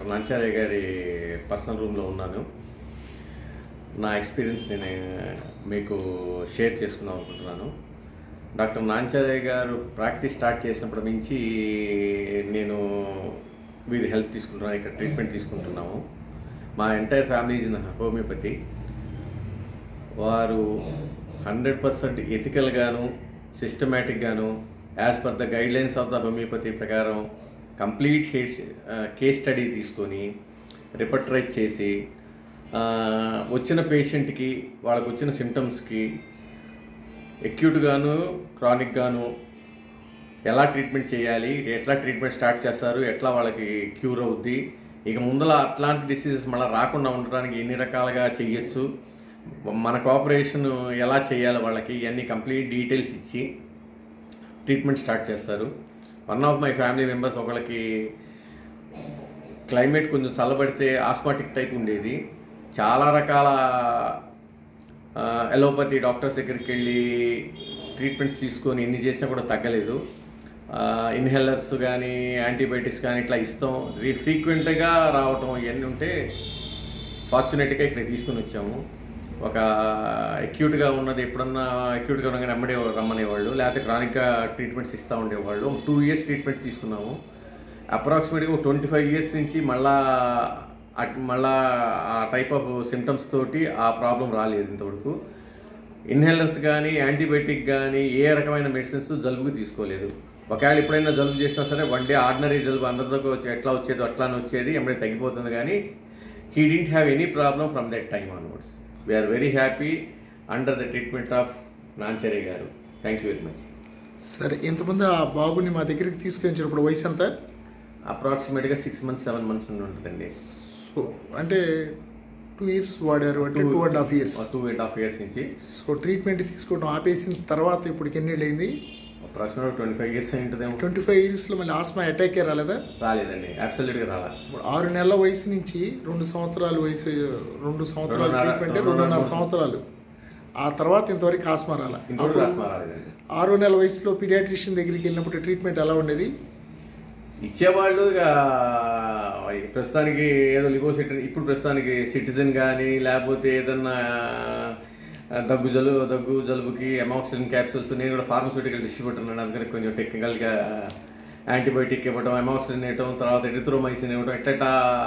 Doctor నాంచార్య గారి personal రూమ్లో ఉన్నాను నా ఎక్స్పీరియన్స్ నేను మీకు షేర్ చేసుకుందాం అనుకుంటున్నాను డాక్టర్ నాంచార్య గారు ప్రాక్టీస్ స్టార్ట్ చేసినప్పటి నుంచి నేను వీరి హెల్ప్ తీసుకుంటున్నాను ఇక్కడ ట్రీట్మెంట్ తీసుకుంటున్నాము మా ఎంటైర్ ఫ్యామిలీ ఇన్ హోమియోపతి వారు హండ్రెడ్ పర్సెంట్ ఎథికల్గాను సిస్టమేటిక్గాను as per the guidelines of the homeopathy ప్రకారం కంప్లీట్ కేస్ కేస్ స్టడీ తీసుకొని రిపర్టరైజ్ చేసి ఆ, వచ్చిన పేషెంట్కి వాళ్ళకు వచ్చిన సిమ్టమ్స్కి ఎక్యూట్గాను క్రానిక్గాను ఎలా ట్రీట్మెంట్ చేయాలి ఎట్లా ట్రీట్మెంట్ స్టార్ట్ చేస్తారు ఎట్లా వాళ్ళకి క్యూర్ అవుద్ది ఇక ముందల అట్లాంటి డిసీజెస్ మళ్ళీ రాకుండా ఉండడానికి ఎన్ని రకాలుగా చెయ్యొచ్చు మన కోఆపరేషన్ ఎలా చేయాలి వాళ్ళకి ఇవన్నీ కంప్లీట్ డీటెయిల్స్ ఇచ్చి ట్రీట్మెంట్ స్టార్ట్ చేస్తారు one of my family members ఒకళ్ళకి క్లైమేట్ కొంచెం చల్లబడితే ఆస్మాటిక్ టైప్ ఉండేది చాలా రకాల ఎలోపతి డాక్టర్స్ దగ్గరికి వెళ్ళి ట్రీట్మెంట్స్ తీసుకొని ఎన్ని చేసినా కూడా తగ్గలేదు ఇన్హేలర్స్ కానీ యాంటీబయాటిక్స్ కానీ ఇట్లా ఇస్తాం రీ ఫ్రీక్వెంట్గా రావటం ఇవన్నీ ఉంటే ఫార్చునేట్గా ఇక్కడ తీసుకుని వచ్చాము ఒక అక్యూట్గా ఉన్నది ఎప్పుడన్నా అక్యూట్గా ఉండగానే అమ్మడే రమ్మనేవాళ్ళు లేకపోతే క్రానిక్గా ట్రీట్మెంట్స్ ఇస్తూ ఉండేవాళ్ళు ఒక టూ ఇయర్స్ ట్రీట్మెంట్ తీసుకున్నాము అప్రాక్సిమేట్గా ఒక ట్వంటీ ఫైవ్ ఇయర్స్ నుంచి మళ్ళా అట్- మళ్ళా ఆ టైప్ ఆఫ్ సిమ్టమ్స్ తోటి ఆ ప్రాబ్లం రాలేదు ఇంతవరకు ఇన్హేలర్స్ కానీ యాంటీబయాటిక్ కానీ ఏ రకమైన మెడిసిన్స్ జలుబుకి తీసుకోలేదు ఒకవేళ ఎప్పుడైనా జలుబు చేసినా సరే వన్ డే ఆర్డినరీ జలుబు అందరితో వచ్చి ఎట్లా వచ్చేదో అట్లానే వచ్చేది ఎప్పుడే తగ్గిపోతుంది కానీ he didn't have any problem from that time onwards we're very happy under the treatment of నాంచరే గారు థ్యాంక్ యూ వెరీ మచ్ సరే ఇంతకుముందు ఆ బాబుని మా దగ్గరికి తీసుకొచ్చినప్పుడు వయసు ఎంత అప్రాక్సిమేట్గా సిక్స్ మంత్స్ సెవెన్ మంత్స్ నుండి ఉంటుందండి సో అంటే టూ ఇయర్స్ వాడారు అంటే two and half years two and half years నుంచి సో ట్రీట్మెంట్ తీసుకోవడం ఆపేసిన తర్వాత ఇప్పటికి ఎన్ని ఏళ్ళు అయింది అప్రాక్సిమేట్ ట్వంటీ ఫైవ్ ఇయర్స్ ఉంటుందేమో ట్వంటీ ఫైవ్ ఇయర్స్లో మళ్ళీ ఆస్మా అటాకే రాలేదా రాలేదండి అబ్సల్యూట్గా రాలా ఇప్పుడు ఆరు నెలల వయసు నుంచి రెండు సంవత్సరాలు వయసు రెండు సంవత్సరాలు రెండున్నర- ట్రీట్మెంట్ రెండున్నర రెండున్నర సంవత్సరాలు. సంవత్సరాలు ఆ తర్వాత ఇంతవరకు ఆస్మా రాల ఇంకోటి రాస్మా రాలేదండి ఆరో నెల వయసులో పీడియాట్రిషియన్ దగ్గరికి వెళ్ళినప్పుడు ట్రీట్మెంట్ ఎలా ఉండేది ఇచ్చేవాళ్ళు ఇక ప్రస్తుతానికి ఏదో లిగోసిటీ ఇప్పుడు ప్రస్తుతానికి సిటిజన్ కానీ లేకపోతే ఏదన్నా ఆ, దగ్గు జలుబు దగ్గు జలుబుకి అమాక్సిలిన్ క్యాప్సూల్స్ నేను కూడా ఫార్మస్యూటికల్ డిస్ట్రిబ్యూటర్ ఉన్నాను అందుకని కొంచెం టెక్నికల్గా యాంటీబయాటిక్ ఇవ్వడం అమాక్సిలిన్ ఇవ్వడం తర్వాత ఎరిథ్రోమైసిన్ ఇవ్వడం ఎట్లా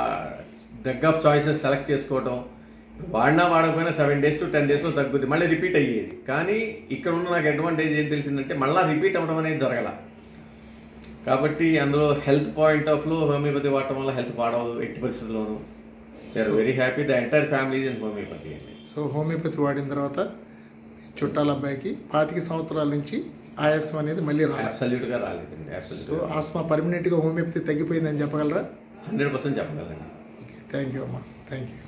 డ్రగ్ ఆఫ్ చాయిసెస్ సెలెక్ట్ చేసుకోవడం వాడినా వాడకపోయినా సెవెన్ డేస్ టు టెన్ డేస్లో తగ్గుద్ది మళ్ళీ రిపీట్ అయ్యేది కానీ ఇక్కడ ఉన్న నాకు అడ్వాంటేజ్ ఏం తెలిసిందంటే మళ్ళీ రిపీట్ అవ్వడం అనేది జరగల కాబట్టి అందులో హెల్త్ పాయింట్ ఆఫ్ లో హోమియోపతి వాడటం వల్ల హెల్త్ పాడవదు ఎట్టి పరిస్థితుల్లోనూ they are very happy the entire family in homeopathy so homeopathy వాడిన తర్వాత చుట్టాల అబ్బాయికి పాతిక సంవత్సరాల నుంచి ఆయాసం అనేది మళ్ళీ రాలేదు అబ్సల్యూట్ గా రాలేదండి అబ్సల్యూట్ సో ఆస్మా పర్మనెంట్గా హోమియోపతి తగ్గిపోయిందని చెప్పగలరా హండ్రెడ్ పర్సెంట్ చెప్పగలండి థ్యాంక్ యూ అమ్మా థ్యాంక్ యూ